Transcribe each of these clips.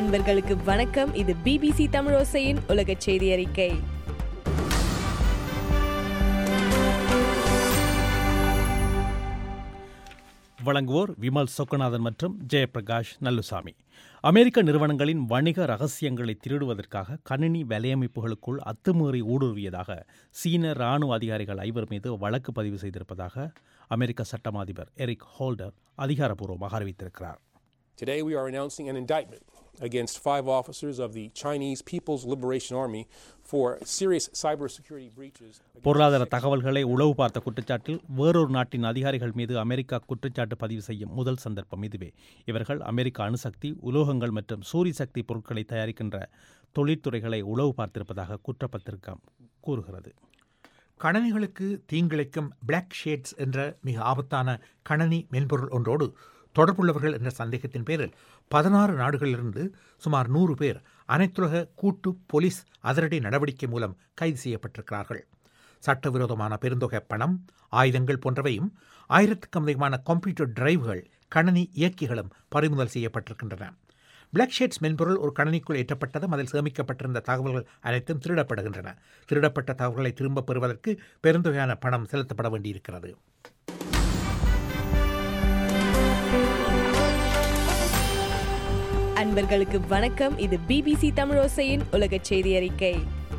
அன்பர்களுக்கு வணக்கம் இது பிபிசி தமிழோசையின் உலக செய்தி அறிக்கை வழங்குவோர் விமல் சொக்கநாதன் மற்றும் ஜெயபிரகாஷ் நல்லுசாமி அமெரிக்க நிறுவனங்களின் வணிக ரகசியங்களை திருடுவதற்காக கணினி வலையமைப்புகளுக்குள் அத்துமீறி ஊடுருவியதாக சீன ராணுவ அதிகாரிகள் ஐவர் மீது வழக்கு பதிவு செய்திருப்பதாக அமெரிக்க சட்டமா அதிபர் எரிக் ஹோல்டர் அதிகாரப்பூர்வமாக அறிவித்திருக்கிறார் Today, we are announcing an indictment against five officers of the Chinese People's Liberation Army for serious cybersecurity breaches. பொருளாதார தகவல்களை உளவு பார்த்த குற்றச்சாட்டில் வேறொரு நாட்டின் அதிகாரிகள் மீது அமெரிக்கா குற்றச்சாட்டு பதிவு செய்யும் முதல் சந்தர்ப்பம் இதுவே இவர்கள் அமெரிக்க அணுசக்தி உலோகங்கள் மற்றும் சூரிய சக்தி பொருட்களை தயாரிக்கின்ற தொழிற்துறைகளை உளவு பார்த்திருப்பதாக குற்றப்பத்திரிகை கூறுகிறது கணனிகளுக்கு தீங்கிழைக்கும் பிளாக் ஷேட்ஸ் என்ற மிக ஆபத்தான கணனி மென்பொருள் ஒன்றோடு தொடர்புள்ளவர்கள் என்ற சந்தேகத்தின் பேரில் பதினாறு நாடுகளிலிருந்து சுமார் நூறு பேர் அனைத்துலக கூட்டு போலீஸ் அதிரடி நடவடிக்கை மூலம் கைது செய்யப்பட்டிருக்கிறார்கள் சட்டவிரோதமான பெருந்தொகை பணம் ஆயுதங்கள் போன்றவையும் ஆயிரத்துக்கும் அதிகமான கம்ப்யூட்டர் டிரைவ்கள் கணனி இயக்கிகளும் பறிமுதல் செய்யப்பட்டிருக்கின்றன பிளாக் ஷேட்ஸ் மென்பொருள் ஒரு கணனிக்குள் ஏற்றப்பட்டதும் அதில் சேமிக்கப்பட்டிருந்த தகவல்கள் அனைத்தும் திருடப்படுகின்றன திருடப்பட்ட தகவல்களை திரும்பப் பெறுவதற்கு பெருந்தொகையான பணம் செலுத்தப்பட வேண்டியிருக்கிறது அன்பர்களுக்கு வணக்கம் இது பிபிசி தமிழோசையின் உலக செய்தி அறிக்கை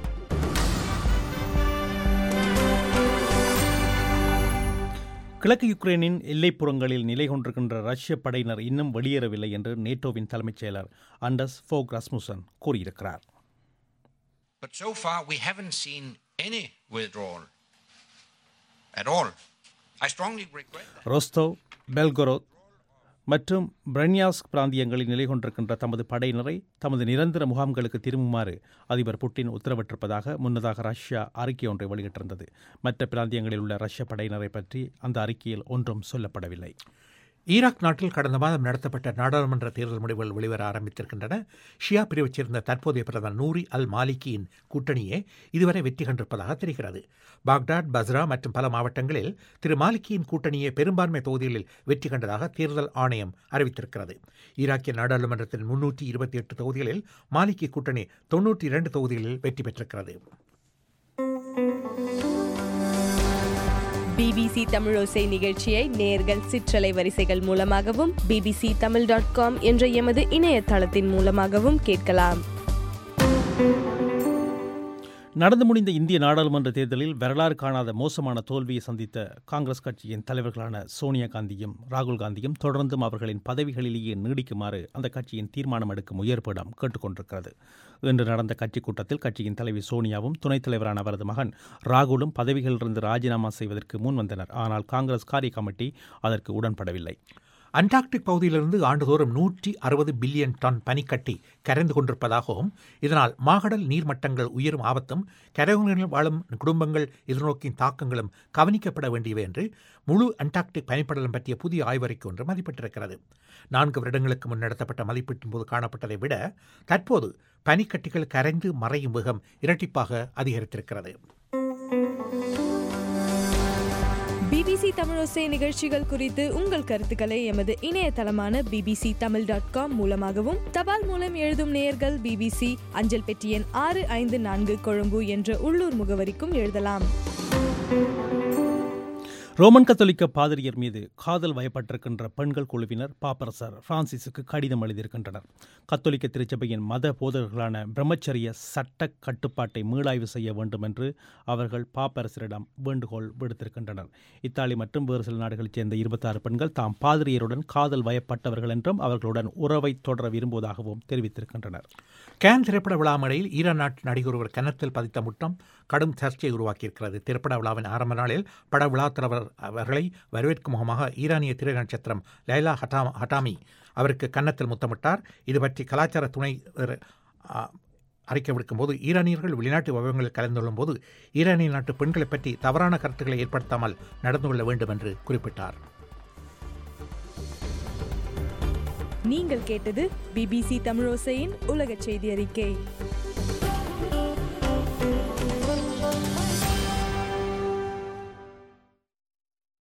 கிழக்கு யுக்ரைனின் எல்லைப்புறங்களில் நிலை கொண்டிருக்கின்ற ரஷ்ய படையினர் இன்னும் வெளியேறவில்லை என்று நேட்டோவின் தலைமைச் செயலர் அண்டஸ் ஃபோக் ரஸ்முசன் கூறியிருக்கிறார் But so far, we haven't seen any withdrawal at all. I strongly regret that. ரோஸ்தோவ் பெல்கொரோத் மற்றும் பிரன்யாஸ்க் பிராந்தியங்களில் நிலை கொண்டிருக்கின்ற தமது படையினரை தமது நிரந்தர முகாம்களுக்கு திரும்புமாறு அதிபர் புட்டின் உத்தரவிட்டிருப்பதாக முன்னதாக ரஷ்யா அறிக்கை ஒன்றை வெளியிட்டிருந்தது மற்ற பிராந்தியங்களில் உள்ள ரஷ்ய படையினரை பற்றி அந்த அறிக்கையில் ஒன்றும் சொல்லப்படவில்லை ஈராக் நாட்டில் கடந்த மாதம் நடத்தப்பட்ட நாடாளுமன்ற தேர்தல் முடிவுகள் வெளிவர ஆரம்பித்திருக்கின்றன ஷியா பிரிவைச் சேர்ந்த தற்போதைய பிரதமர் நூரி அல் மாலிகியின் கூட்டணியே இதுவரை வெற்றி கண்டிருப்பதாக தெரிகிறது பாக்தாத் பஸ்ரா மற்றும் பல மாவட்டங்களில் திரு மாலிகியின் கூட்டணியே பெரும்பான்மை தொகுதிகளில் வெற்றி கண்டதாக தேர்தல் ஆணையம் அறிவித்திருக்கிறது ஈராக்கிய நாடாளுமன்றத்தின் முன்னூற்றி இருபத்தி எட்டு தொகுதிகளில் மாலிகி கூட்டணி தொன்னூற்றி இரண்டு தொகுதிகளில் வெற்றி பெற்றிருக்கிறது பிபிசி தமிழோசை நிகழ்ச்சியை நேர்கள் சிற்றலை வரிசைகள் மூலமாகவும் பிபிசி தமிழ் டாட் காம் என்ற எமது இணையதளத்தின் மூலமாகவும் கேட்கலாம் நடந்து முடிந்த இந்திய நாடாளுமன்ற தேர்தலில் வரலாறு காணாத மோசமான தோல்வியை சந்தித்த காங்கிரஸ் கட்சியின் தலைவர்களான சோனியா காந்தியும் ராகுல் காந்தியும் தொடர்ந்தும் அவர்களின் பதவிகளிலேயே நீடிக்குமாறு அந்த கட்சியின் தீர்மானம் எடுக்கும் உயர்ப்பிடம் கேட்டுக்கொண்டிருக்கிறது இன்று நடந்த கட்சி கூட்டத்தில் கட்சியின் தலைவி சோனியாவும் துணைத் தலைவரான அவரது மகன் ராகுலும் பதவிகளிலிருந்து ராஜினாமா செய்வதற்கு முன் வந்தனர் ஆனால் காங்கிரஸ் காரிய கமிட்டி அதற்கு உடன்படவில்லை அண்டார்டிக் பகுதியிலிருந்து ஆண்டுதோறும் நூற்றி அறுபது பில்லியன் டன் பனிக்கட்டி கரைந்து கொண்டிருப்பதாகவும் இதனால் மாகடல் நீர்மட்டங்கள் உயரும் ஆபத்தும் கரையோரங்களில் வாழும் குடும்பங்கள் எதிர்நோக்கின் தாக்கங்களும் கவனிக்கப்பட வேண்டியவை என்று முழு அண்டார்டிக் பனிப்படலம் பற்றிய புதிய ஆய்வறிக்கை ஒன்று மதிப்பிட்டிருக்கிறது நான்கு வருடங்களுக்கு முன் நடத்தப்பட்ட மதிப்பீட்டின் போது காணப்பட்டதை விட தற்போது பனிக்கட்டிகள் கரைந்து மறையும் வேகம் இரட்டிப்பாக அதிகரித்திருக்கிறது பிபிசி தமிழோசை நிகழ்ச்சிகள் குறித்து உங்கள் கருத்துக்களை எமது இணையதளமான பிபிசி தமிழ் டாட் காம் மூலமாகவும் தபால் மூலம் எழுதும் நேயர்கள் பிபிசி அஞ்சல் பெட்டி எண் ஆறு ஐந்து நான்கு கொழும்பு என்ற உள்ளூர் முகவரிக்கும் எழுதலாம் ரோமன் கத்தோலிக்க பாதிரியர் மீது காதல் வயப்பட்டிருக்கின்ற பெண்கள் குழுவினர் பாப்பரசர் பிரான்சிஸுக்கு கடிதம் எழுதியிருக்கின்றனர் கத்தோலிக்க திருச்சபையின் மத போதகர்களான பிரம்மச்சரிய சட்ட கட்டுப்பாட்டை மீளாய்வு செய்ய வேண்டும் என்று அவர்கள் பாப்பரசரிடம் வேண்டுகோள் விடுத்திருக்கின்றனர் இத்தாலி மற்றும் வேறு சில நாடுகளைச் சேர்ந்த இருபத்தாறு பெண்கள் தாம் பாதிரியருடன் காதல் வயப்பட்டவர்கள் என்றும் அவர்களுடன் உறவை தொடர விரும்புவதாகவும் தெரிவித்திருக்கின்றனர் கேன் திரைப்பட விழா மேடையில் ஈரான் நாட்டு நடிகர் ஒருவர் கன்னத்தில் பதித்த முட்டம் கடும் சர்ச்சையை உருவாக்கியிருக்கிறது திரைப்பட விழாவின் ஆரம்ப நாளில் பட விழா தலைவர் அவர்களை வரவேற்கும் முகமாக ஈரானிய திரை நட்சத்திரம் லைலா ஹட்டா ஹட்டாமி அவருக்கு கன்னத்தில் முத்தமிட்டார் இது பற்றி கலாச்சார துணை அ, அறிக்கை விடுக்கும்போது ஈரானியர்கள் வெளிநாட்டு விவகாரங்களில் கலந்து கொள்ளும்போது ஈரானிய நாட்டு பெண்களை பற்றி தவறான கருத்துக்களை ஏற்படுத்தாமல் நடந்து கொள்ள வேண்டும் என்று குறிப்பிட்டார் நீங்கள் கேட்டது பிபிசி தமிழோசையின் உலக செய்தி அறிக்கை